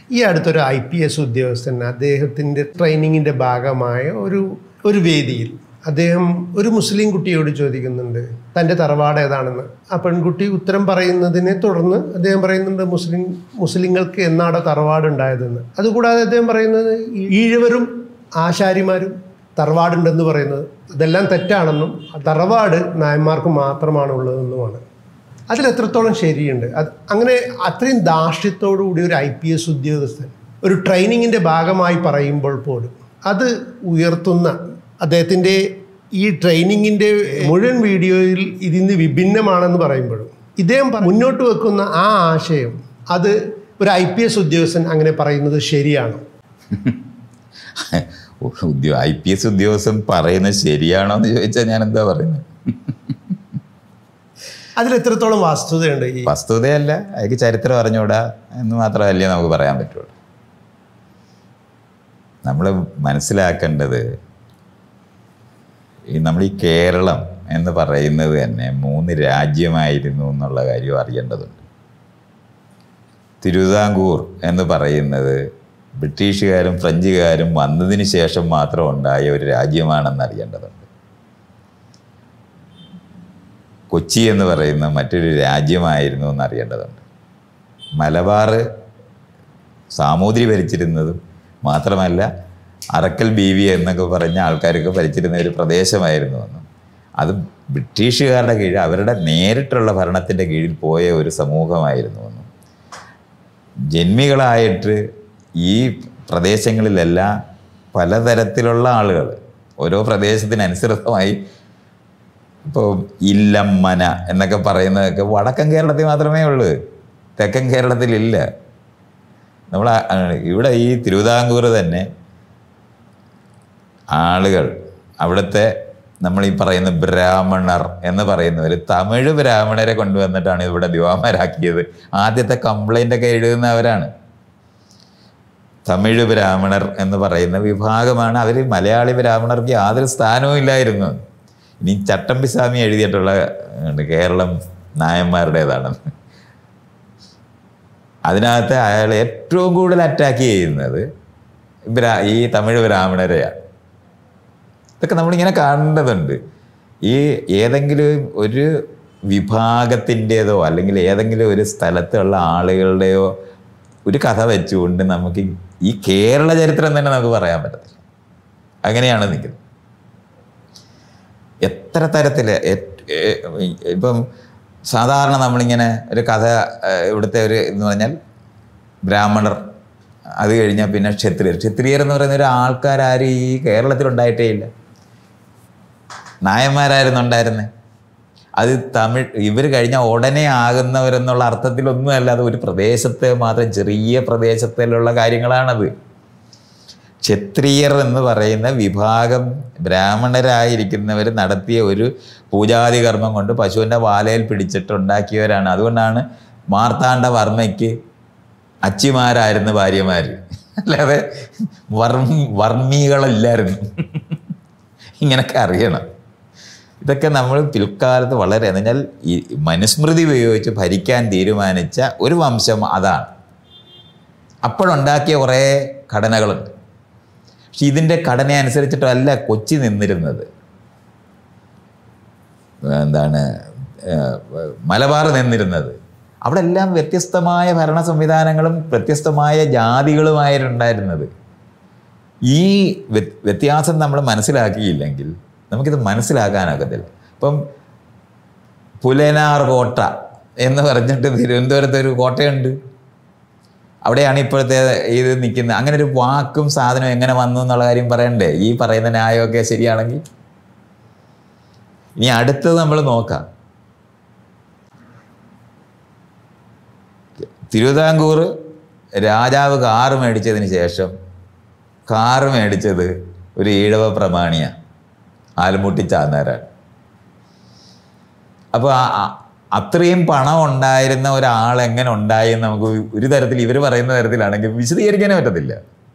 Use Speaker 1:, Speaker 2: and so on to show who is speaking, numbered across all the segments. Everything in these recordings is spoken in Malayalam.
Speaker 1: ഈ അടുത്തൊരു ഐ പി എസ് ഉദ്യോഗസ്ഥൻ അദ്ദേഹത്തിൻ്റെ ട്രെയിനിങ്ങിൻ്റെ ഭാഗമായ ഒരു ഒരു വേദിയിൽ അദ്ദേഹം ഒരു മുസ്ലിം കുട്ടിയോട് ചോദിക്കുന്നുണ്ട് തൻ്റെ തറവാട് ഏതാണെന്ന് ആ പെൺകുട്ടി ഉത്തരം പറയുന്നതിനെ തുടർന്ന് അദ്ദേഹം പറയുന്നുണ്ട് മുസ്ലിം മുസ്ലിങ്ങൾക്ക് എന്നാടോ തറവാട് ഉണ്ടായതെന്ന് അതുകൂടാതെ അദ്ദേഹം പറയുന്നത് ഈഴവരും ആശാരിമാരും തറവാടുണ്ടെന്ന് പറയുന്നത് അതെല്ലാം തെറ്റാണെന്നും ആ തറവാട് നായന്മാർക്ക് മാത്രമാണ് ഉള്ളതെന്നുമാണ് അതിൽ എത്രത്തോളം ശരിയുണ്ട് അത് അങ്ങനെ അത്രയും ധാർഷ്ട്യത്തോടു കൂടി ഒരു ഐ പി എസ് ഉദ്യോഗസ്ഥൻ ഒരു ട്രെയിനിങ്ങിൻ്റെ ഭാഗമായി പറയുമ്പോൾ പോലും അത് ഉയർത്തുന്ന അദ്ദേഹത്തിൻ്റെ ഈ ട്രെയിനിങ്ങിൻ്റെ മുഴുവൻ വീഡിയോയിൽ ഇതിന് വിഭിന്നമാണെന്ന് പറയുമ്പോഴും ഇദ്ദേഹം പ- മുന്നോട്ട് വെക്കുന്ന ആ ആശയം അത് ഒരു ഐ പി എസ് ഉദ്യോഗസ്ഥൻ അങ്ങനെ പറയുന്നത് ശരിയാണോ
Speaker 2: ഉദ്യോ ഐ പി എസ് ഉദ്യോഗസ്ഥൻ പറയുന്നത് ശരിയാണോ എന്ന് ചോദിച്ചാൽ ഞാൻ എന്താ പറയുന്നത്
Speaker 1: അതിൽ എത്രത്തോളം വാസ്തുതയുണ്ട് ഈ
Speaker 2: വസ്തുതയല്ല അയാൾക്ക് ചരിത്രം അറിഞ്ഞൂടാ എന്ന് മാത്രമല്ലേ നമുക്ക് പറയാൻ പറ്റുള്ളൂ നമ്മൾ മനസ്സിലാക്കേണ്ടത് ഈ നമ്മൾ ഈ കേരളം എന്ന് പറയുന്നത് തന്നെ മൂന്ന് രാജ്യമായിരുന്നു എന്നുള്ള കാര്യം അറിയേണ്ടതുണ്ട് തിരുവിതാംകൂർ എന്ന് പറയുന്നത് ബ്രിട്ടീഷുകാരും ഫ്രഞ്ചുകാരും വന്നതിന് ശേഷം മാത്രം ഉണ്ടായ ഒരു രാജ്യമാണെന്ന് അറിയേണ്ടതുണ്ട് കൊച്ചി എന്ന് പറയുന്ന മറ്റൊരു രാജ്യമായിരുന്നു എന്ന് അറിയേണ്ടതുണ്ട് മലബാർ സാമൂതിരി ഭരിച്ചിരുന്നതും മാത്രമല്ല അറക്കൽ ബീവി എന്നൊക്കെ പറഞ്ഞ ആൾക്കാരൊക്കെ ഭരിച്ചിരുന്ന ഒരു പ്രദേശമായിരുന്നു എന്നും അത് ബ്രിട്ടീഷുകാരുടെ കീഴിൽ അവരുടെ നേരിട്ടുള്ള ഭരണത്തിൻ്റെ കീഴിൽ പോയ ഒരു സമൂഹമായിരുന്നു എന്നും ജന്മികളായിട്ട് ഈ പ്രദേശങ്ങളിലെല്ലാം പലതരത്തിലുള്ള ആളുകൾ ഓരോ പ്രദേശത്തിനനുസൃതമായി ഇപ്പോൾ ഇല്ലമ്മന എന്നൊക്കെ പറയുന്നതൊക്കെ വടക്കൻ കേരളത്തിൽ മാത്രമേ ഉള്ളൂ തെക്കൻ കേരളത്തിലില്ല നമ്മൾ ആ- ആ, ഇവിടെ ഈ തിരുവിതാംകൂർ തന്നെ ആളുകൾ അവിടുത്തെ നമ്മൾ ഈ പറയുന്ന ബ്രാഹ്മണർ എന്ന് പറയുന്നവർ തമിഴ് ബ്രാഹ്മണരെ കൊണ്ടുവന്നിട്ടാണ് ഇവിടെ ദിവാമരാക്കിയത് ആദ്യത്തെ കംപ്ലൈൻ്റ് ഒക്കെ എഴുതുന്നവരാണ് തമിഴ് ബ്രാഹ്മണർ എന്ന് പറയുന്ന വിഭാഗമാണ് അവർ മലയാളി ബ്രാഹ്മണർക്ക് യാതൊരു സ്ഥാനവും ഇല്ലായിരുന്നു ഇനി ചട്ടമ്പിസ്വാമി എഴുതിയിട്ടുള്ള ഉണ്ട്, കേരളം നായന്മാരുടേതാണെന്ന് അതിനകത്ത് അയാൾ ഏറ്റവും കൂടുതൽ അറ്റാക്ക് ചെയ്യുന്നത് ബ്രാ ഈ തമിഴ് ബ്രാഹ്മണരെയാണ് ഇതൊക്കെ നമ്മളിങ്ങനെ കാണേണ്ടതുണ്ട് ഈ ഏതെങ്കിലും ഒരു വിഭാഗത്തിൻ്റെതോ അല്ലെങ്കിൽ ഏതെങ്കിലും ഒരു സ്ഥലത്തുള്ള ആളുകളുടെയോ ഒരു കഥ വെച്ചുകൊണ്ട് നമുക്ക് ഈ കേരള ചരിത്രം തന്നെ നമുക്ക് പറയാൻ പറ്റത്തില്ല അങ്ങനെയാണ് നിൽക്കുന്നത് എത്ര തരത്തിൽ ഇപ്പം സാധാരണ നമ്മളിങ്ങനെ ഒരു കഥ ഏഹ്, ഇവിടുത്തെ ഒരു എന്ന് പറഞ്ഞാൽ ബ്രാഹ്മണർ അത് കഴിഞ്ഞാൽ പിന്നെ ക്ഷത്രിയർ ക്ഷത്രിയർ എന്ന് പറയുന്ന ഒരു ആൾക്കാരും ഈ കേരളത്തിലുണ്ടായിട്ടേ ഇല്ല നായന്മാരായിരുന്നു ഉണ്ടായിരുന്നത് അത് തമിഴ് ഇവർ കഴിഞ്ഞാൽ ഉടനെ ആകുന്നവരെന്നുള്ള അർത്ഥത്തിലൊന്നും അല്ലാതെ ഒരു പ്രദേശത്തെ മാത്രം ചെറിയ പ്രദേശത്തിലുള്ള കാര്യങ്ങളാണത് ക്ഷത്രിയർ എന്ന് പറയുന്ന വിഭാഗം ബ്രാഹ്മണരായിരിക്കുന്നവർ നടത്തിയ ഒരു പൂജാതി കർമ്മം കൊണ്ട് പശുവിൻ്റെ വാലയിൽ പിടിച്ചിട്ടുണ്ടാക്കിയവരാണ് അതുകൊണ്ടാണ് മാർത്താണ്ഡ വർമ്മയ്ക്ക് അച്ചിമാരായിരുന്നു ഭാര്യമാർ അല്ലാതെ വർമ്മ വർമ്മികളില്ലായിരുന്നു ഇങ്ങനൊക്കെ അറിയണം ഇതൊക്കെ നമ്മൾ പിൽക്കാലത്ത് വളരെ എന്ന് പറഞ്ഞാൽ ഈ മനുസ്മൃതി ഉപയോഗിച്ച് ഭരിക്കാൻ തീരുമാനിച്ച ഒരു വംശം അതാണ് അപ്പോഴുണ്ടാക്കിയ കുറേ ഘടനകളുണ്ട് പക്ഷെ ഇതിൻ്റെ ഘടന അനുസരിച്ചിട്ടല്ല കൊച്ചി നിന്നിരുന്നത് എന്താണ് ഏഹ്, മലബാർ നിന്നിരുന്നത് അവിടെ എല്ലാം വ്യത്യസ്തമായ ഭരണ സംവിധാനങ്ങളും വ്യത്യസ്തമായ ജാതികളുമായിരുന്നുണ്ടായിരുന്നത് ഈ വ്യ- വ്യത്യാസം നമ്മൾ മനസ്സിലാക്കിയില്ലെങ്കിൽ നമുക്കിത് മനസ്സിലാക്കാനൊക്കത്തില്ല ഇപ്പം പുലനാർ കോട്ട എന്ന് പറഞ്ഞിട്ട് തിരുവനന്തപുരത്ത് ഒരു കോട്ടയുണ്ട് അവിടെയാണ് ഇപ്പോഴത്തെ ഇത് നിൽക്കുന്നത് അങ്ങനെ ഒരു വാക്കും സാധനവും എങ്ങനെ വന്നു എന്നുള്ള കാര്യം പറയണ്ടേ ഈ പറയുന്ന ന്യായമൊക്കെ ശരിയാണെങ്കിൽ ഇനി അടുത്തത് നമ്മൾ നോക്കാം തിരുവിതാംകൂർ രാജാവ് കാറ് മേടിച്ചതിന് ശേഷം കാറ് മേടിച്ചത് ഒരു ഈഴവ പ്രമാണിയ ആൽമുട്ടി ചാന്നാരാണ് അപ്പോൾ അത്രയും പണം ഉണ്ടായിരുന്ന ഒരാൾ എങ്ങനെ ഉണ്ടായി എന്ന് നമുക്ക് ഒരു തരത്തിൽ ഇവർ പറയുന്ന തരത്തിലാണെങ്കിൽ വിശദീകരിക്കാനേ പറ്റത്തില്ല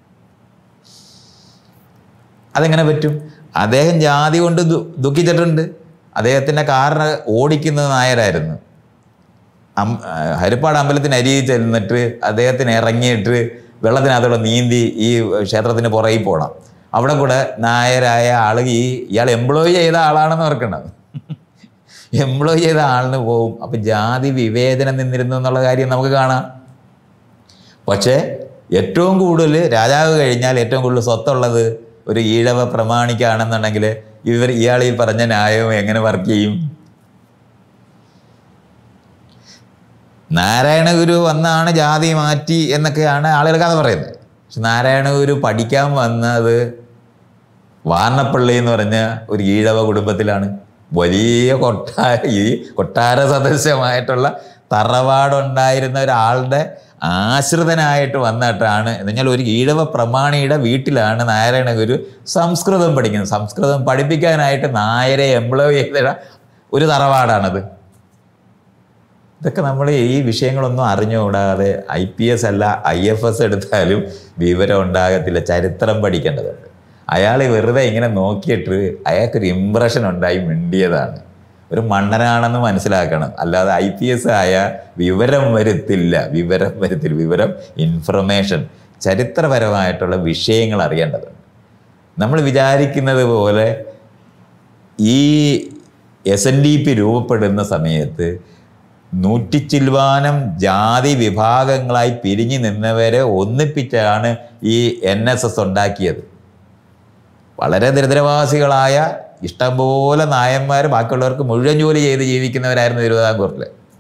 Speaker 2: അതെങ്ങനെ പറ്റും അദ്ദേഹം ജാതി കൊണ്ട് ദു- ദുഃഖിച്ചിട്ടുണ്ട് അദ്ദേഹത്തിൻ്റെ കാറിന് ഓടിക്കുന്നത് നായരായിരുന്നു അം- ആ, ഹരിപ്പാട് അമ്പലത്തിന് അരിയിൽ ചെന്നിട്ട് അദ്ദേഹത്തിന് ഇറങ്ങിയിട്ട് വെള്ളത്തിനകത്തോടെ നീന്തി ഈ ക്ഷേത്രത്തിന് പുറകിൽ പോകണം അവിടെ കൂടെ നായരായ ആൾ ഈ ഇയാൾ എംപ്ലോയി ചെയ്ത ആളാണെന്ന് ഓർക്കണം എംപ്ലോയി ചെയ്ത ആളിന് പോവും അപ്പം ജാതി വിവേചനം നിന്നിരുന്നു എന്നുള്ള കാര്യം നമുക്ക് കാണാം പക്ഷേ ഏറ്റവും കൂടുതൽ രാജാവ് കഴിഞ്ഞാൽ ഏറ്റവും കൂടുതൽ സ്വത്തുള്ളത് ഒരു ഈഴവ പ്രമാണിക്കാണെന്നുണ്ടെങ്കിൽ ഇവർ ഇയാൾ ഈ പറഞ്ഞ ന്യായം എങ്ങനെ വർക്ക് ചെയ്യും നാരായണ ഗുരു വന്നാണ് ജാതി മാറ്റി എന്നൊക്കെയാണ് ആളുകൾ കഥ പറയുന്നത് പക്ഷെ നാരായണ ഗുരു പഠിക്കാൻ വന്നത് വാർണപ്പള്ളി എന്ന് പറഞ്ഞ ഒരു ഈഴവ കുടുംബത്തിലാണ് വലിയ കൊട്ടാര ഈ കൊട്ടാര സദസ്യമായിട്ടുള്ള തറവാടുണ്ടായിരുന്ന ഒരാളുടെ ആശ്രിതനായിട്ട് വന്നിട്ടാണ് എന്ന് പറഞ്ഞാൽ ഒരു ഈഴവ പ്രമാണിയുടെ വീട്ടിലാണ് നാരായണ ഗുരു സംസ്കൃതം പഠിക്കുന്നത് സംസ്കൃതം പഠിപ്പിക്കാനായിട്ട് നായരെ എംപ്ലോയ് ചെയ്ത ഒരു തറവാടാണത് ഇതൊക്കെ നമ്മൾ ഈ വിഷയങ്ങളൊന്നും അറിഞ്ഞുകൂടാതെ ഐ പി എസ് അല്ല ഐ എഫ് എസ് എടുത്താലും വിവരം ഉണ്ടാകത്തില്ല ചരിത്രം പഠിക്കേണ്ടതുണ്ട് അയാൾ വെറുതെ ഇങ്ങനെ നോക്കിയിട്ട് അയാൾക്കൊരു ഇമ്പ്രഷൻ ഉണ്ടായി മിണ്ടിയതാണ് ഒരു മണ്ണനാണെന്ന് മനസ്സിലാക്കണം അല്ലാതെ ഐ പി എസ് ആയ വിവരം വരുത്തില്ല വിവരം വരുത്തില്ല വിവരം ഇൻഫർമേഷൻ ചരിത്രപരമായിട്ടുള്ള വിഷയങ്ങൾ അറിയേണ്ടതുണ്ട് നമ്മൾ വിചാരിക്കുന്നത് പോലെ ഈ എസ് എൻ ഡി പി രൂപപ്പെടുന്ന സമയത്ത് നൂറ്റിച്ചിൽവാനം ജാതി വിഭാഗങ്ങളായി പിരിഞ്ഞു നിന്നവരെ ഒന്നിപ്പിച്ചാണ് ഈ എൻ എസ് എസ് ഉണ്ടാക്കിയത് വളരെ ദരിദ്രവാസികളായ ഇഷ്ടംപോലെ നായന്മാർ ബാക്കിയുള്ളവർക്ക് മുഴുവൻ ജോലി ചെയ്ത് ജീവിക്കുന്നവരായിരുന്നു തിരുവിതാംകൂറിൽ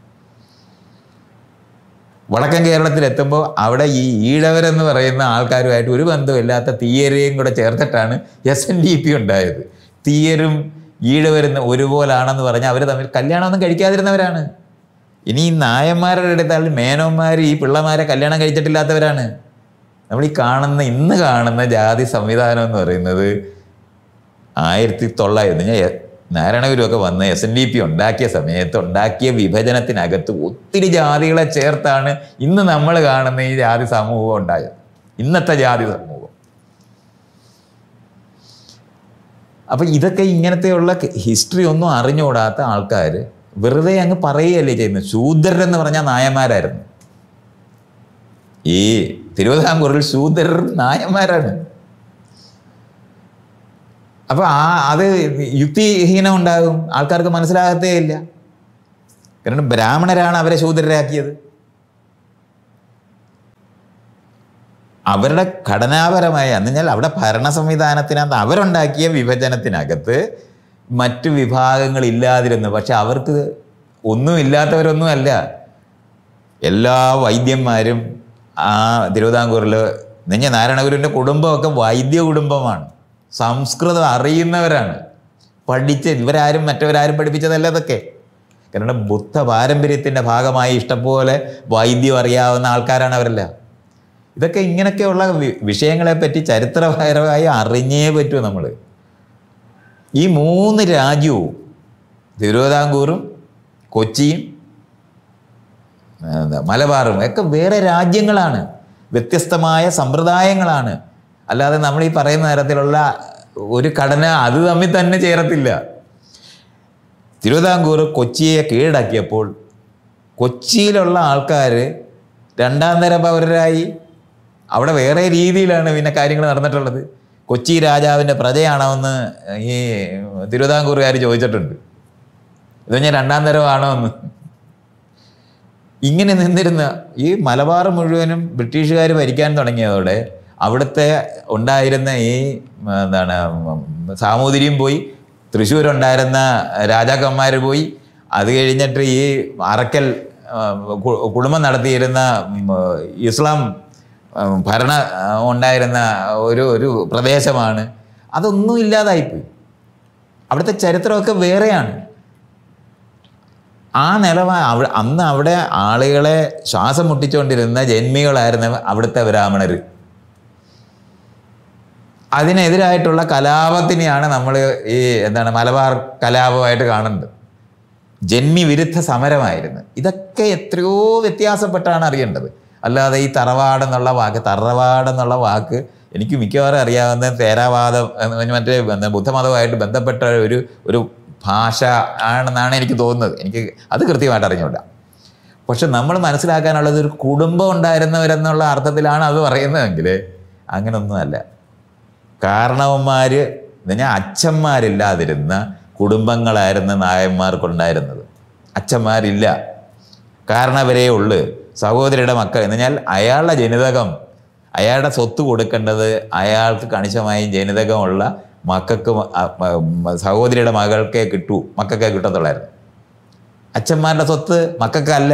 Speaker 2: വടക്കൻ കേരളത്തിൽ എത്തുമ്പോൾ അവിടെ ഈ ഈഴവരെന്ന് പറയുന്ന ആൾക്കാരുമായിട്ട് ഒരു ബന്ധമില്ലാത്ത തീയരെയും കൂടെ ചേർത്തിട്ടാണ് എസ് എൻ ഡി പി ഉണ്ടായത് തീയരും ഈഴവരും ഒരുപോലാണെന്ന് പറഞ്ഞാൽ അവർ തമ്മിൽ കല്യാണമൊന്നും കഴിക്കാതിരുന്നവരാണ് ഇനി ഈ നായന്മാരുടെ എടുത്താൽ മേനോന്മാർ ഈ പിള്ളമാരെ കല്യാണം കഴിച്ചിട്ടില്ലാത്തവരാണ് നമ്മൾ ഈ കാണുന്ന ഇന്ന് കാണുന്ന ജാതി സംവിധാനം എന്ന് പറയുന്നത് ആയിരത്തി തൊള്ളായിരത്തി ഞാൻ നാരായണഗുരുവൊക്കെ വന്ന് എസ് എൻ ഡി പി ഉണ്ടാക്കിയ സമയത്ത് ഉണ്ടാക്കിയ വിഭജനത്തിനകത്ത് ഒത്തിരി ജാതികളെ ചേർത്താണ് ഇന്ന് നമ്മൾ കാണുന്ന ഈ ജാതി സമൂഹം ഉണ്ടായത് ഇന്നത്തെ ജാതി സമൂഹം അപ്പം ഇതൊക്കെ ഇങ്ങനത്തെയുള്ള ഹിസ്റ്ററി ഒന്നും അറിഞ്ഞുകൂടാത്ത ആൾക്കാർ വെറുതെ അങ്ങ് പറയുകയല്ലേ ചെയ്യുന്നത് ശൂദ്രരെന്ന് പറഞ്ഞാൽ നായന്മാരായിരുന്നു ഈ തിരുവിതാംകൂറിൽ ശൂദ്രർ നായന്മാരാണ് അപ്പൊ ആ അത് യുക്തിഹീനം ഉണ്ടാകും ആൾക്കാർക്ക് മനസ്സിലാകത്തേ ഇല്ല കാരണം ബ്രാഹ്മണരാണ് അവരെ ശൂദ്രരാക്കിയത് അവരുടെ ഘടനാപരമായ എന്ന് പറഞ്ഞാൽ അവിടെ ഭരണ സംവിധാനത്തിനകത്ത് അവരുണ്ടാക്കിയ വിഭജനത്തിനകത്ത് മറ്റു വിഭാഗങ്ങൾ ഇല്ലാതിരുന്നു പക്ഷെ അവർക്ക് ഒന്നും ഇല്ലാത്തവരൊന്നുമല്ല എല്ലാ വൈദ്യന്മാരും ആ തിരുവിതാംകൂറിൽ നെഞ്ഞ നാരായണഗുരുവിൻ്റെ കുടുംബമൊക്കെ വൈദ്യ കുടുംബമാണ് സംസ്കൃതം അറിയുന്നവരാണ് പഠിച്ച് ഇവരാരും മറ്റവരാരും പഠിപ്പിച്ചതല്ല ഇതൊക്കെ കാരണം ബുദ്ധ പാരമ്പര്യത്തിൻ്റെ ഭാഗമായി ഇഷ്ടംപോലെ വൈദ്യം അറിയാവുന്ന ആൾക്കാരാണ് അവരെല്ലാം ഇതൊക്കെ ഇങ്ങനെയൊക്കെയുള്ള വി- വിഷയങ്ങളെപ്പറ്റി ചരിത്രപരമായി അറിഞ്ഞേ പറ്റൂ നമ്മൾ ഈ മൂന്ന് രാജ്യവും തിരുവിതാംകൂറും കൊച്ചിയും എന്താ, മലബാറും ഒക്കെ വേറെ രാജ്യങ്ങളാണ് വ്യത്യസ്തമായ സമ്പ്രദായങ്ങളാണ് അല്ലാതെ നമ്മൾ ഈ പറയുന്ന തരത്തിലുള്ള ഒരു ഘടന അത് തമ്മിൽ തന്നെ ചേരത്തില്ല തിരുവിതാംകൂർ കൊച്ചിയെ കീഴടക്കിയപ്പോൾ കൊച്ചിയിലുള്ള ആൾക്കാർ രണ്ടാം തര പൗരരായി അവിടെ വേറെ രീതിയിലാണ് പിന്നെ കാര്യങ്ങൾ നടന്നിട്ടുള്ളത് കൊച്ചി രാജാവിൻ്റെ പ്രജയാണോ എന്ന് ഈ തിരുവിതാംകൂറുകാർ ചോദിച്ചിട്ടുണ്ട് ഇത് ഞാൻ രണ്ടാം തരമാണോ എന്ന് ഇങ്ങനെ നിന്നിരുന്ന ഈ മലബാർ മുഴുവനും ബ്രിട്ടീഷുകാർ ഭരിക്കാൻ തുടങ്ങിയതോടെ അവിടുത്തെ ഉണ്ടായിരുന്ന ഈ ഉം, എന്താണ് ഉം, സാമൂതിരിയും പോയി തൃശ്ശൂരുണ്ടായിരുന്ന രാജാക്കന്മാർ പോയി അത് കഴിഞ്ഞിട്ട് ഈ അറക്കൽ ഉം, കു- കുടുംബം നടത്തിയിരുന്ന ഉം, ഇസ്ലാം ഉം, ഭരണ ഉം, ഉണ്ടായിരുന്ന ഒരു ഒരു പ്രദേശമാണ് അതൊന്നും ഇല്ലാതായിപ്പോയി അവിടുത്തെ ചരിത്രമൊക്കെ വേറെയാണ് ആ നിലവാ അവിടെ അന്ന് അവിടെ ആളുകളെ ശ്വാസം മുട്ടിച്ചുകൊണ്ടിരുന്ന ജന്മികളായിരുന്നു അവിടുത്തെ ബ്രാഹ്മണർ അതിനെതിരായിട്ടുള്ള കലാപത്തിനെയാണ് നമ്മൾ ഈ എന്താണ് മലബാർ കലാപമായിട്ട് കാണുന്നത് ജന്മി വിരുദ്ധ സമരമായിരുന്നു ഇതൊക്കെ എത്രയോ വ്യത്യാസപ്പെട്ടാണ് അറിയേണ്ടത് അല്ലാതെ ഈ തറവാടെന്നുള്ള വാക്ക് തറവാടെന്നുള്ള വാക്ക് എനിക്ക് മിക്കവാറും അറിയാവുന്ന തേരാവാദം എന്ന് മറ്റേ എന്താ ബുദ്ധമതവുമായിട്ട് ബന്ധപ്പെട്ട ഒരു ഒരു ഭാഷ ആണെന്നാണ് എനിക്ക് തോന്നുന്നത് എനിക്ക് അത് കൃത്യമായിട്ട് അറിഞ്ഞൂടാ പക്ഷെ നമ്മൾ മനസ്സിലാക്കാനുള്ളത് ഒരു കുടുംബം ഉണ്ടായിരുന്നവരെന്നുള്ള അർത്ഥത്തിലാണ് അത് പറയുന്നതെങ്കിൽ അങ്ങനൊന്നുമല്ല കാരണവന്മാർ പറഞ്ഞാൽ അച്ഛന്മാരില്ലാതിരുന്ന കുടുംബങ്ങളായിരുന്നു നായന്മാർക്കുണ്ടായിരുന്നത് അച്ഛന്മാരില്ല കാരണവരേ ഉള്ളു സഹോദരിയുടെ മക്കൾ എന്ന് പറഞ്ഞാൽ അയാളുടെ ജനിതകം അയാളുടെ സ്വത്ത് കൊടുക്കേണ്ടത് അയാൾക്ക് കണിശമായും ജനിതകമുള്ള മക്കൾക്ക് മ- അ- മ- സഹോദരിയുടെ മകൾക്കേ കിട്ടൂ മക്കൾക്കേ കിട്ടത്തുള്ളായിരുന്നു അച്ഛന്മാരുടെ സ്വത്ത് മക്കൾക്കല്ല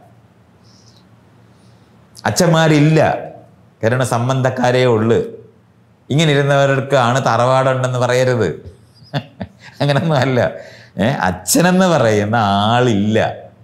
Speaker 2: അച്ഛന്മാരില്ല കാരണം സംബന്ധക്കാരേ ഉള്ളു ഇങ്ങനെ ഇരുന്നവർക്കാണ് തറവാടുണ്ടെന്ന് പറയരുത് അങ്ങനൊന്നും അല്ല ഏ അച്ഛനെന്ന് പറയുന്ന ആളില്ല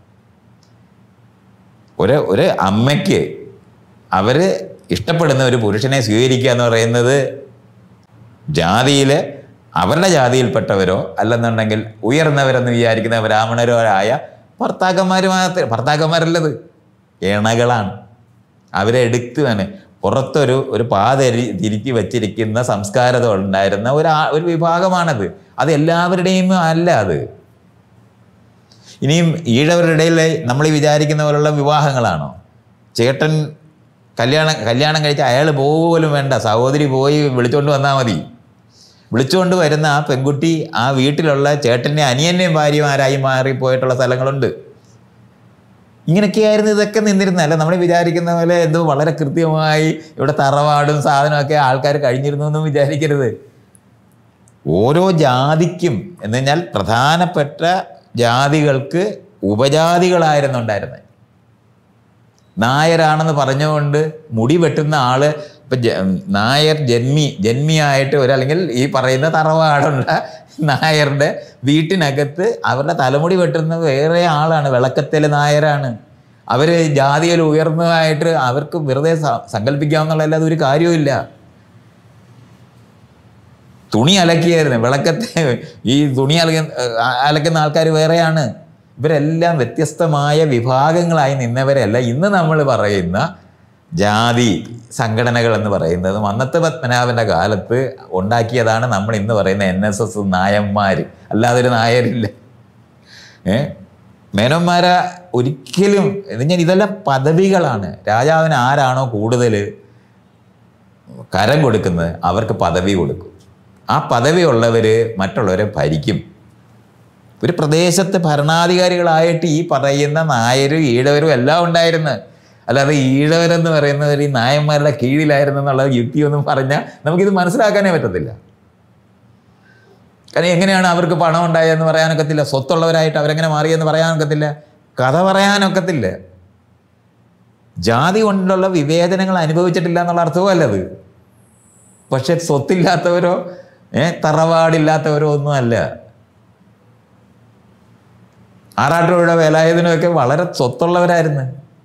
Speaker 2: ഒരു ഒരു അമ്മയ്ക്ക് അവര് ഇഷ്ടപ്പെടുന്ന ഒരു പുരുഷനെ സ്വീകരിക്കുക എന്ന് പറയുന്നത് ജാതിയിൽ അവരുടെ ജാതിയിൽപ്പെട്ടവരോ അല്ലെന്നുണ്ടെങ്കിൽ ഉയർന്നവരെന്ന് വിചാരിക്കുന്ന ബ്രാഹ്മണരോ ആയ ഭർത്താക്കന്മാർ മാത്രം ഭർത്താക്കന്മാരല്ലത് ഇണകളാണ് അവരെ എടുത്ത് തന്നെ പുറത്തൊരു ഒരു പാതരി തിരിച്ചു വച്ചിരിക്കുന്ന സംസ്കാരത ഉണ്ടായിരുന്ന ഒരു ആ- ഒരു വിഭാഗമാണത് അത് എല്ലാവരുടെയും അല്ല അത് ഇനിയും ഈഴവരുടെ ഇടയിൽ നമ്മൾ ഈ വിചാരിക്കുന്ന പോലുള്ള വിവാഹങ്ങളാണോ ചേട്ടൻ കല്യാണം കല്യാണം കഴിച്ച അയാൾ പോലും വേണ്ട സഹോദരി പോയി വിളിച്ചുകൊണ്ട് വന്നാൽ മതി വിളിച്ചുകൊണ്ട് വരുന്ന ആ പെൺകുട്ടി ആ വീട്ടിലുള്ള ചേട്ടൻ്റെ അനിയൻ്റെയും ഭാര്യമാരായി മാറിപ്പോയിട്ടുള്ള സ്ഥലങ്ങളുണ്ട് ഇങ്ങനെയൊക്കെയായിരുന്നു ഇതൊക്കെ നിന്നിരുന്നത് അല്ല നമ്മൾ വിചാരിക്കുന്ന പോലെ എന്തോ വളരെ കൃത്യമായി ഇവിടെ തറവാടും സാധനമൊക്കെ ആൾക്കാർ കഴിഞ്ഞിരുന്നു എന്നും വിചാരിക്കരുത് ഓരോ ജാതിക്കും എന്ന് കഴിഞ്ഞാൽ പ്രധാനപ്പെട്ട ജാതികൾക്ക് ഉപജാതികളായിരുന്നു ഉണ്ടായിരുന്നത് നായരാണെന്ന് പറഞ്ഞുകൊണ്ട് മുടി വെട്ടുന്ന ആള് ഇപ്പൊ ജ- നായർ ജന്മി ജന്മിയായിട്ട് ഒരു അല്ലെങ്കിൽ ഈ പറയുന്ന തറവാടുള്ള നായരുടെ വീട്ടിനകത്ത് അവരുടെ തലമുടി വെട്ടുന്ന വേറെ ആളാണ് വിളക്കത്തിലെ നായരാണ് അവര് ജാതിയിൽ ഉയർന്നതായിട്ട് അവർക്ക് വെറുതെ സ- സങ്കല്പിക്കാവുന്നതല്ലാതെ ഒരു കാര്യവുമില്ല തുണി അലക്കിയായിരുന്നു വിളക്കത്തെ ഈ തുണി അലക്ക അലക്കുന്ന ആൾക്കാർ വേറെയാണ് ഇവരെല്ലാം വ്യത്യസ്തമായ വിഭാഗങ്ങളായി നിന്നവരല്ല ഇന്ന് നമ്മൾ പറയുന്ന ജാതി സംഘടനകൾ എന്ന് പറയുന്നത് അന്നത്തെ പത്മനാഭൻ്റെ കാലത്ത് ഉണ്ടാക്കിയതാണ് നമ്മൾ ഇന്ന് പറയുന്ന എൻ എസ് എസ് നായന്മാർ അല്ലാതെ ഒരു നായരില്ല ഏ മേനോന്മാരെ ഒരിക്കലും എന്ന് ഞാൻ ഇതെല്ലാം പദവികളാണ് രാജാവിന് ആരാണോ കൂടുതൽ കരം കൊടുക്കുന്നത് അവർക്ക് പദവി കൊടുക്കും ആ പദവി ഉള്ളവർ മറ്റുള്ളവരെ ഭരിക്കും ഒരു പ്രദേശത്തെ ഭരണാധികാരികളായിട്ട് ഈ പറയുന്ന നായരും ഈഴവരും എല്ലാം ഉണ്ടായിരുന്നു അല്ലാതെ ഈഴവരെന്ന് പറയുന്നവർ ഈ നായന്മാരുടെ കീഴിലായിരുന്നു എന്നുള്ള യുക്തിയൊന്നും പറഞ്ഞാൽ നമുക്കിത് മനസ്സിലാക്കാനേ പറ്റത്തില്ല കാരണം എങ്ങനെയാണ് അവർക്ക് പണം ഉണ്ടായതെന്ന് പറയാനൊക്കത്തില്ല സ്വത്തുള്ളവരായിട്ട് അവരെങ്ങനെ മാറിയെന്ന് പറയാനൊക്കത്തില്ല കഥ പറയാനൊക്കത്തില്ല ജാതി കൊണ്ടുള്ള വിവേചനങ്ങൾ അനുഭവിച്ചിട്ടില്ല എന്നുള്ള അർത്ഥവും അല്ലത് പക്ഷെ സ്വത്തില്ലാത്തവരോ ഏ തറവാടില്ലാത്തവരോ ഒന്നും അല്ല ആറാട്ടുപുഴ വേലായുധനുമൊക്കെ വളരെ സ്വത്തുള്ളവരായിരുന്നു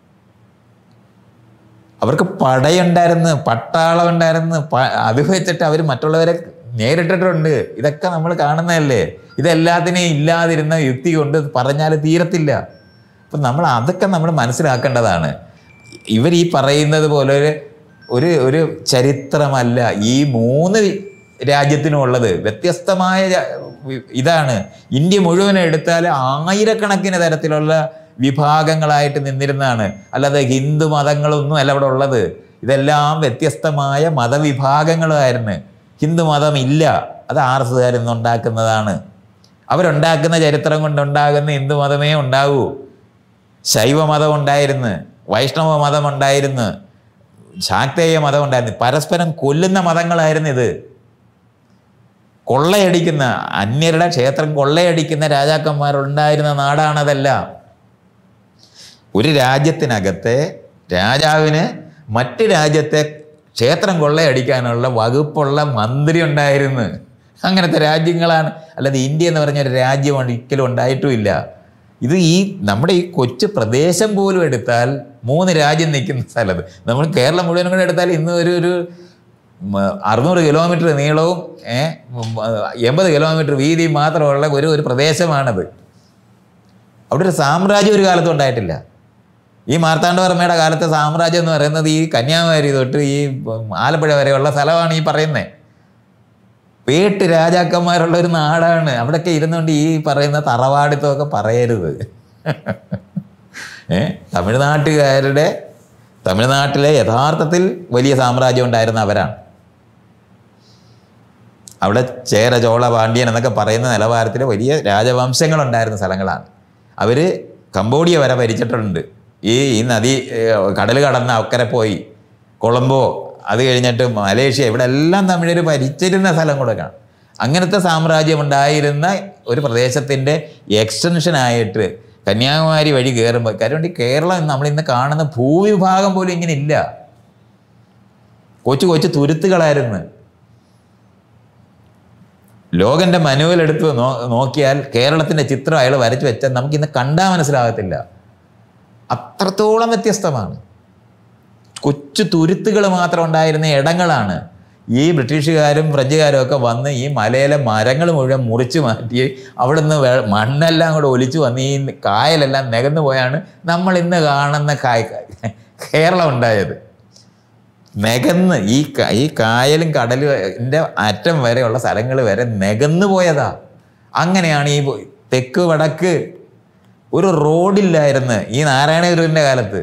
Speaker 2: അവർക്ക് പടയുണ്ടായിരുന്നു പട്ടാളം ഉണ്ടായിരുന്നു പ- അത് വെച്ചിട്ട് അവർ മറ്റുള്ളവരെ നേരിട്ടിട്ടുണ്ട് ഇതൊക്കെ നമ്മൾ കാണുന്നതല്ലേ ഇതെല്ലാത്തിനെയും ഇല്ലാതിരുന്ന യുക്തി കൊണ്ട് പറഞ്ഞാൽ തീരത്തില്ല അപ്പം നമ്മൾ അതൊക്കെ നമ്മൾ മനസ്സിലാക്കേണ്ടതാണ് ഇവർ ഈ പറയുന്നത് പോലെ ഒരു ഒരു ഒരു ചരിത്രമല്ല ഈ മൂന്ന് രാജ്യത്തിനുള്ളത് വ്യത്യസ്തമായ ജ- വി- ഇതാണ് ഇന്ത്യ മുഴുവൻ എടുത്താൽ ആയിരക്കണക്കിന് തരത്തിലുള്ള വിഭാഗങ്ങളായിട്ട് നിന്നിരുന്നതാണ് അല്ലാതെ ഹിന്ദു മതങ്ങളൊന്നും അല്ല അവിടെ ഉള്ളത് ഇതെല്ലാം വ്യത്യസ്തമായ മതവിഭാഗങ്ങളായിരുന്നു ഹിന്ദു മതം ഇല്ല അത് ആർ എസ് കാരിന്ന് ഉണ്ടാക്കുന്നതാണ് അവരുണ്ടാക്കുന്ന ചരിത്രം കൊണ്ടുണ്ടാകുന്ന ഹിന്ദു മതമേ ഉണ്ടാകൂ ശൈവ മതം ഉണ്ടായിരുന്നു വൈഷ്ണവ മതം ഉണ്ടായിരുന്നു ശാക്തേയ മതം ഉണ്ടായിരുന്നു പരസ്പരം കൊല്ലുന്ന മതങ്ങളായിരുന്നു ഇത് കൊള്ളയടിക്കുന്ന അന്യരുടെ ക്ഷേത്രം കൊള്ളയടിക്കുന്ന രാജാക്കന്മാരുണ്ടായിരുന്ന നാടാണതെല്ലാം ഒരു രാജ്യത്തിനകത്തെ രാജാവിന് മറ്റ് രാജ്യത്തെ ക്ഷേത്രം കൊള്ളയടിക്കാനുള്ള വകുപ്പുള്ള മന്ത്രി ഉണ്ടായിരുന്നു അങ്ങനത്തെ രാജ്യങ്ങളാണ് അല്ലാതെ ഇന്ത്യ എന്ന് പറഞ്ഞ ഒരു രാജ്യം ഒരിക്കലും ഉണ്ടായിട്ടുമില്ല ഇത് ഈ നമ്മുടെ ഈ കൊച്ചു പ്രദേശം പോലും എടുത്താൽ മൂന്ന് രാജ്യം നിൽക്കുന്ന സ്ഥലത്ത് നമ്മൾ കേരളം മുഴുവനും കൂടെ എടുത്താൽ ഇന്ന് ഒരു ഒരു ഉം, അറുന്നൂറ് കിലോമീറ്റർ നീളവും ഏ, ഉം, എൺപത് കിലോമീറ്റർ വീതിയും മാത്രമുള്ള ഒരു ഒരു പ്രദേശമാണത് അവിടെ ഒരു സാമ്രാജ്യം ഒരു കാലത്തും ഉണ്ടായിട്ടില്ല ഈ മാർത്താണ്ഡവർമ്മയുടെ കാലത്തെ സാമ്രാജ്യം എന്ന് പറയുന്നത് ഈ കന്യാകുമാരി തൊട്ട് ഈ ആലപ്പുഴ വരെയുള്ള സ്ഥലമാണ് ഈ പറയുന്നത് പേട്ട് രാജാക്കന്മാരുള്ള ഒരു നാടാണ് അവിടെയൊക്കെ ഇരുന്നുകൊണ്ട് ഈ പറയുന്ന തറവാടിത്തമൊക്കെ പറയരുത് ഏ തമിഴ്നാട്ടുകാരുടെ തമിഴ്നാട്ടിലെ യഥാർത്ഥത്തിൽ വലിയ സാമ്രാജ്യം ഉണ്ടായിരുന്ന അവരാണ് അവിടെ ചേര ചോള പാണ്ഡ്യൻ എന്നൊക്കെ പറയുന്ന നിലവാരത്തിൽ വലിയ രാജവംശങ്ങളുണ്ടായിരുന്ന സ്ഥലങ്ങളാണ് അവർ കംബോഡിയ വരെ ഭരിച്ചിട്ടുണ്ട് ഈ ഈ നദി കടൽ കടന്ന് അക്കരെ പോയി കൊളംബോ അത് കഴിഞ്ഞിട്ട് മലേഷ്യ ഇവിടെ എല്ലാം തമിഴർ ഭരിച്ചിരുന്ന സ്ഥലം കൂടെയാണ് അങ്ങനത്തെ സാമ്രാജ്യം ഉണ്ടായിരുന്ന ഒരു പ്രദേശത്തിൻ്റെ എക്സ്റ്റൻഷനായിട്ട് കന്യാകുമാരി വഴി കയറുമ്പോൾ കാര്യം ഈ കേരളം നമ്മൾ ഇന്ന് കാണുന്ന ഭൂവിഭാഗം പോലും ഇങ്ങനെ ഇല്ല കൊച്ചു കൊച്ചു തുരുത്തുകളായിരുന്നു ലോകന്റെ manual എടുത്ത് നോ നോക്കിയാൽ കേരളത്തിന്റെ ചിത്രം അയാൾ വരച്ചു വെച്ചാൽ നമുക്ക് ഇന്ന് കണ്ടാൽ മനസ്സിലാകത്തില്ല അത്രത്തോളം വ്യത്യസ്തമാണ് കൊച്ചു തുരുത്തുകൾ മാത്രം ഉണ്ടായിരുന്ന ഇടങ്ങളാണ് ഈ ബ്രിട്ടീഷുകാരും ഫ്രഞ്ചുകാരും ഒക്കെ വന്ന് ഈ മലയിലെ മരങ്ങൾ മുഴുവൻ മുറിച്ച് മാറ്റി അവിടുന്ന് വെ മണ്ണെല്ലാം കൂടെ ഒലിച്ചു വന്ന് ഈ കായലെല്ലാം നികന്നു പോയാണ് നമ്മൾ ഇന്ന് കാണുന്ന കായ് കേരളം ഉണ്ടായത് നികന്ന് ഈ ക- ഈ കായലും കടലിൻ്റെ അറ്റം വരെയുള്ള സ്ഥലങ്ങൾ വരെ നികന്നു പോയതാ അങ്ങനെയാണ് ഈ തെക്ക് വടക്ക് ഒരു റോഡില്ലായിരുന്നു ഈ നാരായണഗുരുവിൻ്റെ കാലത്ത്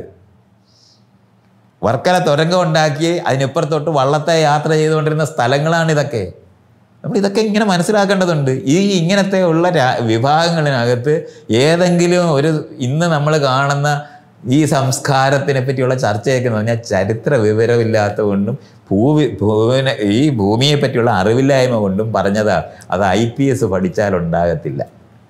Speaker 2: വർക്കല തുരങ്കം ഉണ്ടാക്കി അതിനിപ്പുറത്തോട്ട് വള്ളത്തെ യാത്ര ചെയ്തുകൊണ്ടിരുന്ന സ്ഥലങ്ങളാണ് ഇതൊക്കെ നമ്മൾ ഇതൊക്കെ ഇങ്ങനെ മനസ്സിലാക്കേണ്ടതുണ്ട് ഈ ഇങ്ങനത്തെ ഉള്ള രാ- വിഭാഗങ്ങളിനകത്ത് ഏതെങ്കിലും ഒരു ഇന്ന് നമ്മൾ കാണുന്ന ഈ സംസ്കാരത്തിനെ പറ്റിയുള്ള ചർച്ചയൊക്കെ എന്ന് പറഞ്ഞാൽ ചരിത്ര വിവരമില്ലാത്ത കൊണ്ടും ഭൂവി ഭൂവിനെ ഈ ഭൂമിയെ പറ്റിയുള്ള അറിവില്ലായ്മ കൊണ്ടും പറഞ്ഞതാ അത് ഐ പി എസ് പഠിച്ചാൽ ഉണ്ടാകത്തില്ല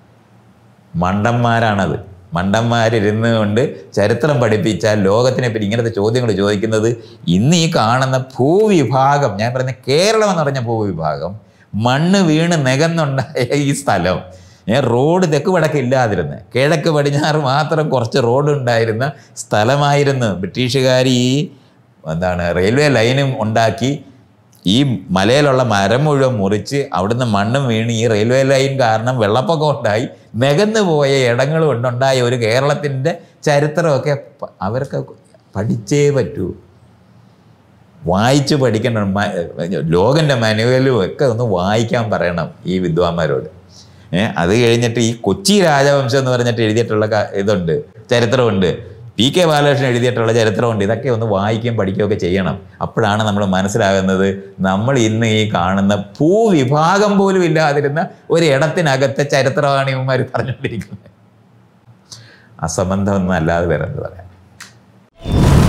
Speaker 2: മണ്ടന്മാരാണത് മണ്ടന്മാരിരുന്ന് കൊണ്ട് ചരിത്രം പഠിപ്പിച്ചാൽ ലോകത്തിനെ പറ്റി ഇങ്ങനത്തെ ചോദ്യങ്ങൾ ചോദിക്കുന്നത് ഇന്ന് ഈ കാണുന്ന ഭൂവിഭാഗം ഞാൻ പറയുന്ന കേരളം എന്ന് പറഞ്ഞ ഭൂവിഭാഗം മണ്ണ് വീണ് നികന്നുണ്ടായ ഈ സ്ഥലം ഏ, റോഡ് തെക്ക് വടക്ക് ഇല്ലാതിരുന്ന് കിഴക്ക് പടിഞ്ഞാറ് മാത്രം കുറച്ച് റോഡ് ഉണ്ടായിരുന്ന സ്ഥലമായിരുന്നു ബ്രിട്ടീഷുകാർ ഈ എന്താണ് റെയിൽവേ ലൈനും ഉണ്ടാക്കി ഈ മലയിലുള്ള മരം മുഴുവൻ മുറിച്ച് അവിടുന്ന് മണ്ണും വീണ് ഈ റെയിൽവേ ലൈൻ കാരണം വെള്ളപ്പൊക്കം ഉണ്ടായി നികന്നു പോയ ഇടങ്ങൾ കൊണ്ടുണ്ടായ ഒരു കേരളത്തിൻ്റെ ചരിത്രമൊക്കെ പ- അവർക്ക് പഠിച്ചേ പറ്റൂ വായിച്ച് പഠിക്കണം മ- ലോകൻ്റെ മാനുവലും ഒക്കെ ഒന്ന് വായിക്കാൻ പറയണം ഈ വിദ്വാന്മാരോട് ഏ അത് കഴിഞ്ഞിട്ട് ഈ കൊച്ചി രാജവംശം എന്ന് പറഞ്ഞിട്ട് എഴുതിയിട്ടുള്ള ക- ഇതുണ്ട് ചരിത്രമുണ്ട് പി കെ ബാലകൃഷ്ണൻ എഴുതിയിട്ടുള്ള ചരിത്രമുണ്ട് ഇതൊക്കെ ഒന്ന് വായിക്കുകയും പഠിക്കുകയൊക്കെ ചെയ്യണം അപ്പോഴാണ് നമ്മൾ മനസ്സിലാകുന്നത് നമ്മൾ ഇന്ന് ഈ കാണുന്ന ഭൂവിഭാഗം പോലും ഇല്ലാതിരുന്ന ഒരു ഇടത്തിനകത്തെ ചരിത്രമാണ് ഇവന്മാർ പറഞ്ഞുകൊണ്ടിരിക്കുന്നത് അസംബന്ധം ഒന്നും അല്ലാതെ വരേണ്ടത് പറയാം